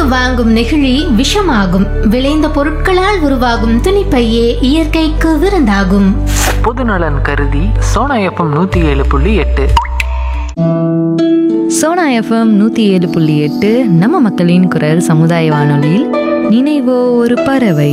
வாங்கும் நெகிழி விஷமாகும் விளைந்த பொருட்களால் உருவாகும் துணிப்பையே இயற்கைக்கு விருந்தாகும் பொதுநலன் கருதி சோனா எஃப்எம் நூற்றி ஏழு புள்ளி எட்டு சோனா எஃப்எம் நூற்றி ஏழு புள்ளி எட்டு நம்ம மக்களின் குரல் சமுதாய வானொலியில் நினைவோ ஒரு பறவை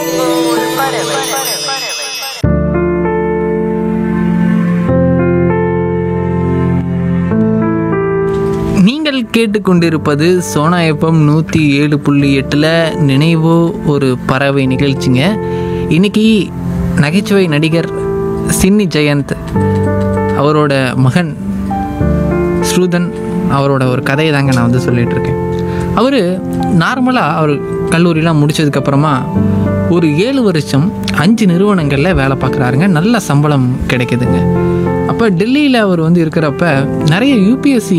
நீங்கள் கேட்டுக்கொண்டிருப்பது சோனா எஃப்எம் நூற்றி ஏழு புள்ளி எட்டில் நினைவோ ஒரு பறவை நிகழ்ச்சிங்க இன்னைக்கு நகைச்சுவை நடிகர் சின்னி ஜெயந்த் அவரோட மகன் ஸ்ரூதன் அவரோட ஒரு கதையை தாங்க நான் வந்து சொல்லிட்டு இருக்கேன் அவர் நார்மலாக அவர் கல்லூரியெலாம் முடிச்சதுக்கப்புறமா ஒரு ஏழு வருஷம் அஞ்சு நிறுவனங்களில் வேலை பார்க்குறாருங்க நல்ல சம்பளம் கிடைக்குதுங்க அப்போ டெல்லியில் அவர் வந்து இருக்கிறப்ப நிறைய யூபிஎஸ்சி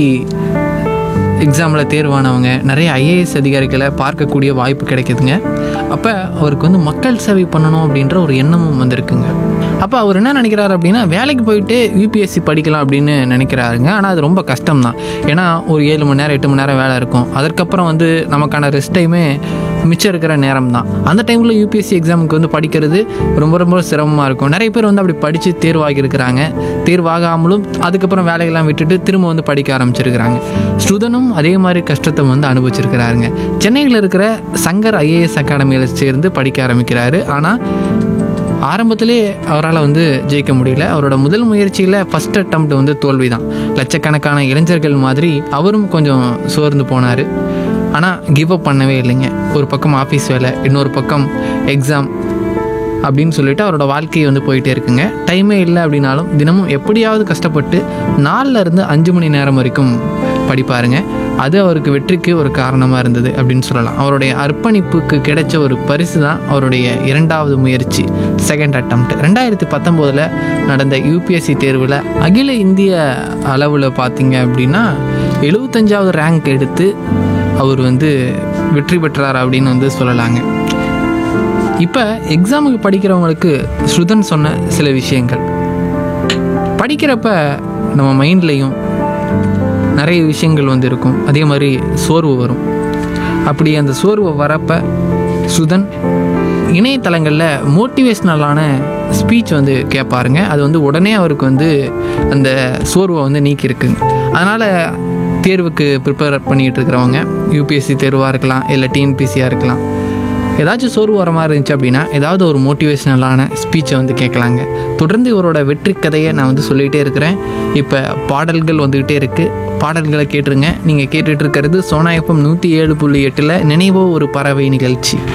எக்ஸாமில் தேர்வானவங்க நிறைய ஐஏஎஸ் அதிகாரிகளை பார்க்கக்கூடிய வாய்ப்பு கிடைக்குதுங்க அப்போ அவருக்கு வந்து மக்கள் சேவை பண்ணணும் அப்படின்ற ஒரு எண்ணமும் வந்திருக்குங்க அப்போ அவர் என்ன நினைக்கிறாரு அப்படின்னா வேலைக்கு போயிட்டு யூபிஎஸ்சி படிக்கலாம் அப்படின்னு நினைக்கிறாருங்க ஆனால் அது ரொம்ப கஷ்டம் தான் ஏன்னா ஒரு ஏழு மணி நேரம் எட்டு மணி நேரம் வேலை இருக்கும் அதற்கப்புறம் வந்து நமக்கான ரெஸ்ட் டைமே மிச்சம் இருக்கிற நேரம் தான் அந்த டைமில் யூபிஎஸ்சி எக்ஸாமுக்கு வந்து படிக்கிறது ரொம்ப ரொம்ப சிரமமாக இருக்கும் நிறைய பேர் வந்து அப்படி படித்து தேர்வாகி இருக்கிறாங்க தேர்வாகாமலும் அதுக்கப்புறம் வேலையெல்லாம் விட்டுட்டு திரும்ப வந்து படிக்க ஆரம்பிச்சிருக்கிறாங்க ஸ்டூடனும் அதே மாதிரி கஷ்டத்தை வந்து அனுபவிச்சிருக்கிறாருங்க சென்னையில் இருக்கிற சங்கர் ஐஏஎஸ் அகாடமியில் சேர்ந்து படிக்க ஆரம்பிக்கிறாரு ஆனால் ஆரம்பத்திலே அவரால் வந்து ஜெயிக்க முடியல அவரோட முதல் முயற்சியில் ஃபஸ்ட் அட்டம்ப்ட் வந்து தோல்வி தான் லட்சக்கணக்கான இளைஞர்கள் மாதிரி அவரும் கொஞ்சம் சோர்ந்து போனார் ஆனால் கிவ் அப் பண்ணவே இல்லைங்க ஒரு பக்கம் ஆஃபீஸ் வேலை இன்னொரு பக்கம் எக்ஸாம் அப்படின்னு சொல்லிட்டு அவரோட வாழ்க்கையை வந்து போயிட்டே இருக்குங்க டைமே இல்லை அப்படின்னாலும் தினமும் எப்படியாவது கஷ்டப்பட்டு நாலுல இருந்து அஞ்சு மணி நேரம் வரைக்கும் படிப்பாருங்க அது அவருக்கு வெற்றிக்கு ஒரு காரணமாக இருந்தது அப்படின்னு சொல்லலாம் அவருடைய அர்ப்பணிப்புக்கு கிடைச்ச ஒரு பரிசு தான் அவருடைய இரண்டாவது முயற்சி செகண்ட் அட்டம்ப்ட் ரெண்டாயிரத்தி பத்தொம்போதில் நடந்த யூபிஎஸ்சி தேர்வில் அகில இந்திய அளவில் பார்த்தீங்க அப்படின்னா எழுபத்தஞ்சாவது ரேங்க் எடுத்து அவர் வந்து வெற்றி பெற்றார் அப்படின்னு வந்து சொல்லலாங்க இப்போ எக்ஸாமுக்கு படிக்கிறவங்களுக்கு ஸ்ருதன் சொன்ன சில விஷயங்கள் படிக்கிறப்ப நம்ம மைண்ட்லேயும் நிறைய விஷயங்கள் வந்து இருக்கும் அதே மாதிரி சோர்வு வரும் அப்படி அந்த சோர்வு வரப்ப சுதன் இணையதளங்களில் மோட்டிவேஷ்னலான ஸ்பீச் வந்து கேட்பாருங்க அது வந்து உடனே அவருக்கு வந்து அந்த சோர்வை வந்து நீக்கியிருக்குங்க அதனால் தேர்வுக்கு ப்ரிப்பேர் பண்ணிகிட்டு இருக்கிறவங்க யூபிஎஸ்சி தேர்வாக இருக்கலாம் இல்லை டிஎன்பிசியாக இருக்கலாம் ஏதாச்சும் சோர்வு வர மாதிரி இருந்துச்சு அப்படின்னா ஏதாவது ஒரு மோட்டிவேஷ்னலான ஸ்பீச்சை வந்து கேட்கலாங்க தொடர்ந்து இவரோட வெற்றி கதையை நான் வந்து சொல்லிகிட்டே இருக்கிறேன் இப்போ பாடல்கள் வந்துக்கிட்டே இருக்குது பாடல்களை கேட்டுருங்க நீங்கள் கேட்டுட்டு இருக்கிறது சோனா எஃப்எம் நூற்றி ஏழு புள்ளி எட்டில் நினைவோ ஒரு பறவை நிகழ்ச்சி